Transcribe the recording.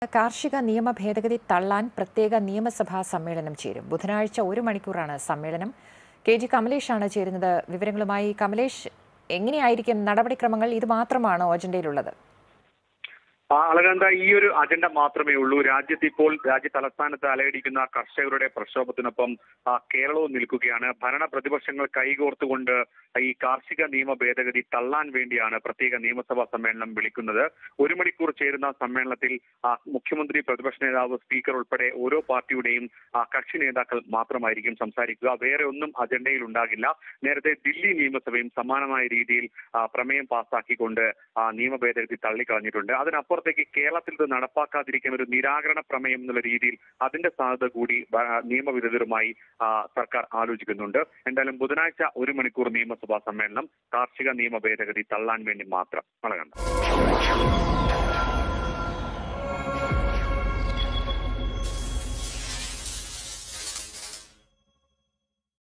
കാർഷിക നിയമ ഭേദഗതി തള്ളാൻ പ്രത്യേക നിയമസഭാ സമ്മേളനം ചേരും ബുധനാഴ്ച ഒരു മണിക്കൂറാണ് സമ്മേളനം കെ ജി കമലേഷാണ് ചേരുന്നത് വിവരങ്ങളുമായി കമലേഷ് എങ്ങനെയായിരിക്കും നടപടിക്രമങ്ങൾ ഇത് മാത്രമാണോ അജണ്ടയിലുള്ളത് ആ അളകന്ത ഈ ഒരു അജണ്ട മാത്രമേ ഉള്ളൂ രാജ്യത്ത് ഇപ്പോൾ രാജ്യ തലസ്ഥാനത്ത് അലയടിക്കുന്ന കർഷകരുടെ പ്രക്ഷോഭത്തിനൊപ്പം ആ, കേരളവും നിൽക്കുകയാണ് ഭരണ പ്രതിപക്ഷങ്ങൾ കൈകോർത്തുകൊണ്ട് ഈ കാർഷിക നിയമ ഭേദഗതി തള്ളാൻ വേണ്ടിയാണ് പ്രത്യേക നിയമസഭാ സമ്മേളനം വിളിക്കുന്നത് ഒരു മണിക്കൂർ ചേരുന്ന സമ്മേളനത്തിൽ ആ, മുഖ്യമന്ത്രി പ്രതിപക്ഷ നേതാവ് സ്പീക്കർ ഉൾപ്പെടെ ഓരോ പാർട്ടിയുടെയും ആ, കക്ഷി നേതാക്കൾ മാത്രമായിരിക്കും സംസാരിക്കുക വേറെ ഒന്നും അജണ്ടയിൽ ഉണ്ടാകില്ല നേരത്തെ ദില്ലി നിയമസഭയും സമാനമായ രീതിയിൽ ആ, പ്രമേയം പാസാക്കിക്കൊണ്ട് ആ, നിയമ ഭേദഗതി തള്ളിക്കളഞ്ഞിട്ടുണ്ട് അതിനപ്പുറത്തേക്ക് കേരളത്തിൽ ഇത് നടപ്പാക്കാതിരിക്കുന്ന ഒരു നിരാകരണ പ്രമേയം എന്നുള്ള രീതിയിൽ അതിന്റെ സാധ്യത കൂടി ആ, നിയമവിദഗ്ധരുമായി ആ, സർക്കാർ ആലോചിക്കുന്നുണ്ട് എന്തായാലും ബുധനാഴ്ച ഒരു മണിക്കൂർ നിയമസഭാ സമ്മേളനം കാർഷിക നിയമ ഭേദഗതി തള്ളാൻ വേണ്ടി മാത്രം അളകണ്ട